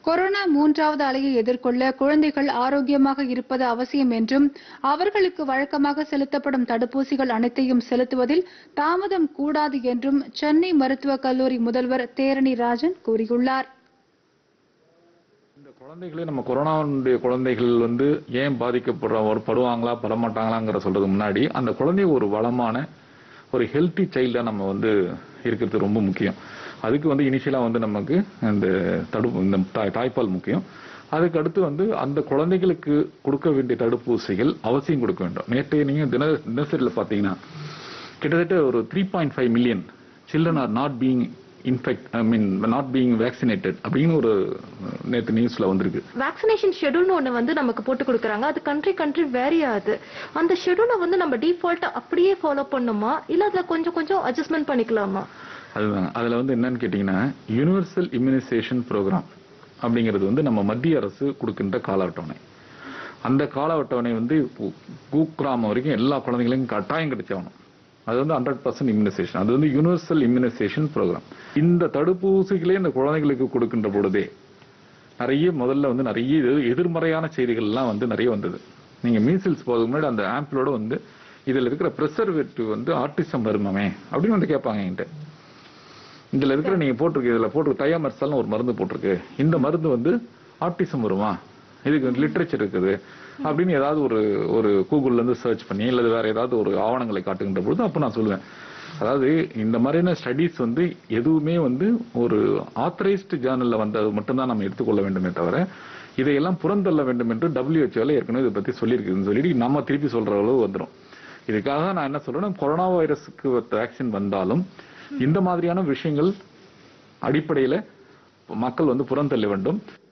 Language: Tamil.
கொரோனா மூன்றாவது அலையை எதிர்கொள்ள குழந்தைகள் ஆரோக்கியமாக இருப்பது அவசியம் என்றும் அவர்களுக்கு வழக்கமாக செலுத்தப்படும் தடுப்பூசிகள் அனைத்தையும் செலுத்துவதில் தாமதம் கூடாது என்றும் சென்னை மருத்துவக் கல்லூரி முதல்வர் தேரணி ராஜன் கூறியுள்ளார் இந்த குழந்தைகளே நம்ம கொரோனாவுடைய குழந்தைகள் வந்து ஏன் பாதிக்கப்படுற ஒரு படுவாங்களா படமாட்டாங்களாங்கிற சொல்றதுக்கு முன்னாடி அந்த குழந்தை ஒரு வளமான ஒரு ஹெல்த்தி சைல்டா நம்ம வந்து இருக்கிறது ரொம்ப முக்கியம் அதுக்கு வந்து இனிஷியலா வந்து நமக்கு இந்த தடுப்பு இந்த தாய்- தாய்ப்பால் முக்கியம் அதுக்கு அடுத்து வந்து அந்த குழந்தைகளுக்கு கொடுக்க வேண்டிய தடுப்பூசிகள் அவசியம் கொடுக்க வேண்டும் நேற்றைய நீங்க தின தினசரியில பாத்தீங்கன்னா கிட்டத்தட்ட ஒரு three point five million children are not being infect I mean not being vaccinated அப்படின்னு ஒரு நேற்று நியூஸ்ல வந்திருக்கு வேக்சினேஷன் ஷெட்யூல்னு ஒன்று வந்து நமக்கு போட்டு கொடுக்குறாங்க அது கண்ட்ரி கண்ட்ரி வேரி ஆகுது அந்த ஷெட்யூலை வந்து நம்ம டிஃபால்ட்டா அப்படியே ஃபாலோ பண்ணுமா இல்ல அதுல கொஞ்சம் கொஞ்சம் அட்ஜஸ்ட்மெண்ட் பண்ணிக்கலாமா அதுதான் அதுல வந்து என்னன்னு கேட்டீங்கன்னா யுனிவர்சல் இம்யூனைசேஷன் ப்ரோக்ராம் அப்படிங்கிறது வந்து நம்ம மத்திய அரசு கொடுக்கின்ற கால அட்டவணை அந்த கால அட்டவணை வந்து கூக்கிராமம் வரைக்கும் எல்லா குழந்தைகளுக்கும் கட்டாயம் கிடைச்சாகணும் அது வந்து ஹண்ட்ரட் பர்சன்ட் இம்யூனைசேஷன் அது வந்து யுனிவர்சல் இம்யூனைசேஷன் ப்ரோக்ராம் இந்த தடுப்பூசிகளே இந்த குழந்தைகளுக்கு கொடுக்கின்ற பொழுதே நிறைய முதல்ல வந்து நிறைய எதிர்- எதிர்மறையான செய்திகள் எல்லாம் வந்து நிறைய வந்தது நீங்க மீசில்ஸ் போறதுக்கு முன்னாடி அந்த ஆம்பிளோட வந்து இதுல இருக்கிற ப்ரெசர்வேட்டிவ் வந்து ஆர்டிசம் வருமாமே அப்படின்னு வந்து கேட்பாங்க என்கிட்ட இதுல இருக்கிற நீங்க போட்டிருக்கு இதுல போட்டிருக்கு தயாமர்சல்னு ஒரு மருந்து போட்டிருக்கு இந்த மருந்து வந்து ஆர்டிசம் வருமா இதுக்கு லிட்ரேச்சர் இருக்குது அப்படின்னு ஏதாவது ஒரு ஒரு கூகுள்ல இருந்து சர்ச் பண்ணி இல்லது வேற ஏதாவது ஒரு ஆவணங்களை காட்டுகின்ற பொழுது அப்ப நான் சொல்லுவேன் அதாவது இந்த மாதிரியான ஸ்டடீஸ் வந்து எதுவுமே வந்து ஒரு ஆத்தரைஸ்டு ஜேர்னல்ல வந்தது மட்டும்தான் நம்ம எடுத்துக்கொள்ள வேண்டுமே தவிர இதையெல்லாம் புறந்தள்ள வேண்டும் என்று டபிள்யூஹெச்ஓல ஏற்கனவே இதை பத்தி சொல்லியிருக்குதுன்னு சொல்லிட்டு நம்ம திருப்பி சொல்ற அளவு வந்துடும் இதுக்காக தான் நான் என்ன சொல்றேன்னா கொரோனா வைரஸுக்கு வேக்சின் வந்தாலும் இந்த மாதிரியான விஷயங்கள் அடிப்படையில மக்கள் வந்து புறந்தள்ள வேண்டும்